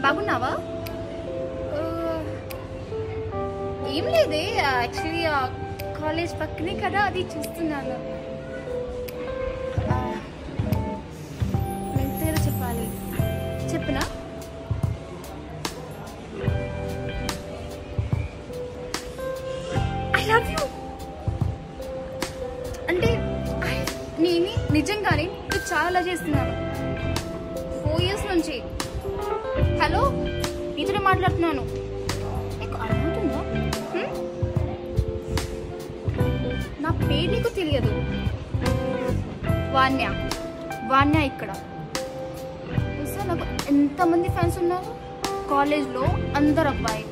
బాగున్నావా ఆ, ఏం లేదే యాక్చువల్లీ కాలేజ్ పక్కనే కదా అది చూస్తున్నాను ఆ, ఎంత ఏదో చెప్పాలి చెప్పనా ఐ లవ్ యూ అంటే I- నేను నిజంగానే నీకు చాలా చేస్తున్నాను ఫోర్ ఇయర్స్ నుంచి హలో నీతోనే మాట్లాడుతున్నాను నీకు అర్థమవుతుందా హ్మ్? నా పేరు నీకు తెలియదు వాణ్య వాణ్య ఇక్కడ తెలుసా నాకు ఎంతమంది ఫ్యాన్స్ ఉన్నారు కాలేజ్లో అందరు అబ్బాయి